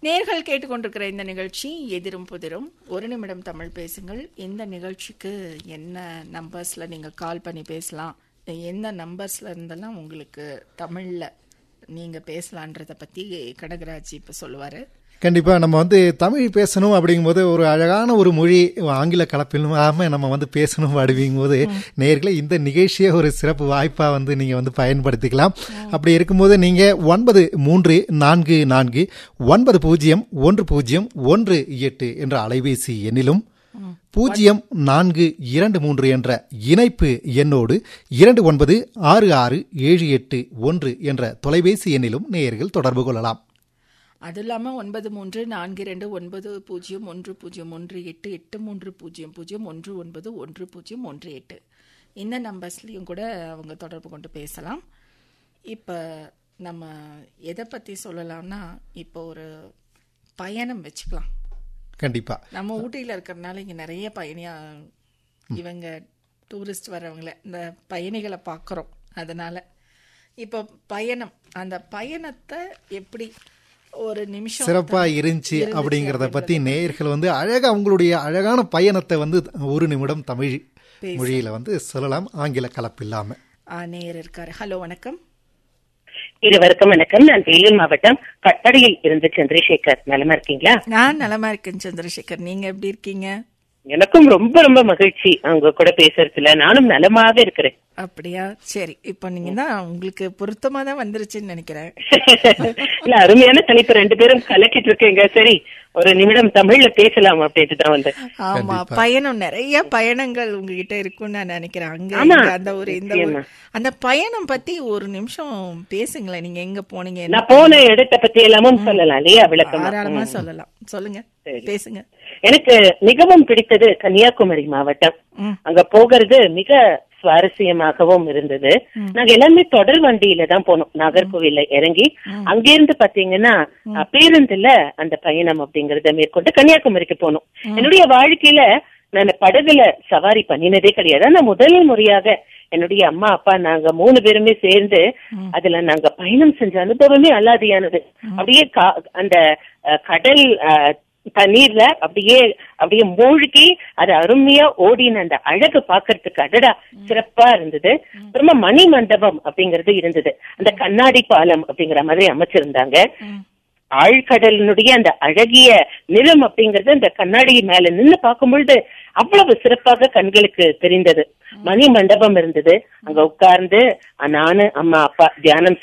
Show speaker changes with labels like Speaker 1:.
Speaker 1: நேர்கள் கேட்டுக்கொண்டிருக்கிற இந்த நிகழ்ச்சி எதிரும் புதிரும் ஒரு நிமிடம் தமிழ் பேசுங்கள் இந்த நிகழ்ச்சிக்கு என்ன நம்பர்ஸ்ல நீங்க கால் பண்ணி பேசலாம் எந்த நம்பர்ஸ்ல இருந்தெல்லாம் உங்களுக்கு தமிழ்ல நீங்க பேசலான்றத பத்தி கடகராஜ் இப்ப சொல்லுவாரு
Speaker 2: கண்டிப்பா நம்ம வந்து தமிழ் பேசணும் அப்படிங்கும்போது ஒரு அழகான ஒரு மொழி ஆங்கில கலப்பில்லாம நம்ம வந்து பேசணும் அப்படிங்கும்போது நேர்களை இந்த நிகழ்ச்சியை ஒரு சிறப்பு வாய்ப்பா வந்து நீங்க வந்து பயன்படுத்திக்கலாம் அப்படி இருக்கும்போது நீங்க ஒன்பது மூன்று நான்கு நான்கு ஒன்பது பூஜ்ஜியம் ஒன்று பூஜ்ஜியம் ஒன்று எட்டு என்ற அலைபேசி எண்ணிலும் பூஜ்ஜியம் நான்கு இரண்டு மூன்று என்ற இணைப்பு எண்ணோடு இரண்டு ஒன்பது ஆறு ஆறு ஏழு எட்டு ஒன்று என்ற தொலைபேசி எண்ணிலும் நேயர்கள் தொடர்பு கொள்ளலாம்
Speaker 1: அது இல்லாம ஒன்பது மூன்று நான்கு இரண்டு ஒன்பது பூஜ்ஜியம் ஒன்று பூஜ்ஜியம் ஒன்று எட்டு எட்டு மூன்று பூஜ்ஜியம் பூஜ்ஜியம் ஒன்று ஒன்பது ஒன்று பூஜ்ஜியம் ஒன்று எட்டு இந்த நம்பர்ஸ்லையும் கூட அவங்க தொடர்பு கொண்டு பேசலாம் இப்போ நம்ம எதை பற்றி சொல்லலாம்னா இப்போ ஒரு பயணம் வச்சுக்கலாம்
Speaker 2: கண்டிப்பா
Speaker 1: நம்ம ஊட்டியில் இருக்கிறனால இங்கே நிறைய பயணியா இவங்க டூரிஸ்ட் வரவங்கள இந்த பயணிகளை பார்க்குறோம் அதனால இப்போ பயணம் அந்த பயணத்தை எப்படி ஒரு நிமிஷம்
Speaker 2: சிறப்பா இருந்துச்சு அப்படிங்கறத பத்தி நேயர்கள் வந்து அழகா அவங்களுடைய அழகான பயணத்தை வந்து ஒரு நிமிடம் தமிழ் மொழியில வந்து சொல்லலாம் ஆங்கில கலப்பில்லாம
Speaker 1: ஆ, நேயர் இருக்காரு ஹலோ வணக்கம்
Speaker 3: இருவருக்கும் வணக்கம் நான் வேலூர் மாவட்டம் கட்டடியில் இருந்து சந்திரசேகர் நலமா இருக்கீங்களா
Speaker 1: நான் நலமா இருக்கேன் சந்திரசேகர் நீங்க எப்படி இருக்கீங்க
Speaker 3: எனக்கும் ரொம்ப ரொம்ப மகிழ்ச்சி அவங்க கூட பேசுறதுல நானும் நலமாக இருக்கிறேன்
Speaker 1: அப்படியா சரி இப்போ நீங்க தான் உங்களுக்கு பொருத்தமா தான் வந்துருச்சுன்னு நினைக்கிறேன்
Speaker 3: இல்ல அருமையான தலைப்பு ரெண்டு பேரும் கலக்கிட்டு இருக்கீங்க சரி ஒரு நிமிடம் தமிழ்ல பேசலாம் அப்படின்ட்டு தான் வந்து
Speaker 1: ஆமா பயணம் நிறைய பயணங்கள் உங்ககிட்ட இருக்கும்னு நான் நினைக்கிறேன் அங்க
Speaker 3: ஆமா,
Speaker 1: இங்க, அந்த ஒரு இந்த ஒரு
Speaker 3: நிச்சயமா.
Speaker 1: அந்த பயணம் பத்தி ஒரு நிமிஷம் பேசுங்களேன் நீங்க எங்க போனீங்க என்ன
Speaker 3: நான் போன இடத்தை பத்தி எல்லாமும் சொல்லலாம் இல்லையா விளக்கமா
Speaker 1: தாராளமா சொல்லலாம் சொல்லுங்க
Speaker 3: சரி.
Speaker 1: பேசுங்க
Speaker 3: எனக்கு மிகவும் பிடித்தது கன்னியாகுமரி மாவட்டம்
Speaker 1: ம்.
Speaker 3: அங்க போகிறது மிக சுவாரஸ்யமாகவும் இருந்தது நாங்க எல்லாமே தொடர் வண்டியில தான் போனோம் நாகர்கோவில்ல இறங்கி அங்கிருந்து பாத்தீங்கன்னா அஹ், பேருந்துல அந்த பயணம் அப்படிங்கறத மேற்கொண்டு கன்னியாகுமரிக்கு போனோம் என்னுடைய வாழ்க்கையில நான் படகுல சவாரி பண்ணினதே கிடையாது ஆனா முதல் முறையாக என்னுடைய அம்மா அப்பா நாங்க மூணு பேருமே சேர்ந்து அதுல நாங்க பயணம் செஞ்ச அனுபவமே அல்லாதியானது அப்படியே கா- அந்த அஹ், கடல் அஹ், தண்ணீர்ல அப்படியே அப்படியே மூழ்கி அது அருமையா ஓடின அந்த அழகு பாக்குறதுக்கு அடடா சிறப்பா இருந்தது அப்புறமா மணி மண்டபம் அப்படிங்கறது இருந்தது அந்த கண்ணாடி பாலம் அப்படிங்கிற மாதிரி அமைச்சிருந்தாங்க ஆழ்கடலினுடைய அந்த அழகிய நிறம் அப்படிங்கறது அந்த கண்ணாடி மேல நின்னு பார்க்கும் பொழுது அவ்வளவு சிறப்பாக கண்களுக்கு தெரிந்தது மணி மண்டபம் இருந்தது அங்க உட்கார்ந்து நானு அம்மா அப்பா தியானம்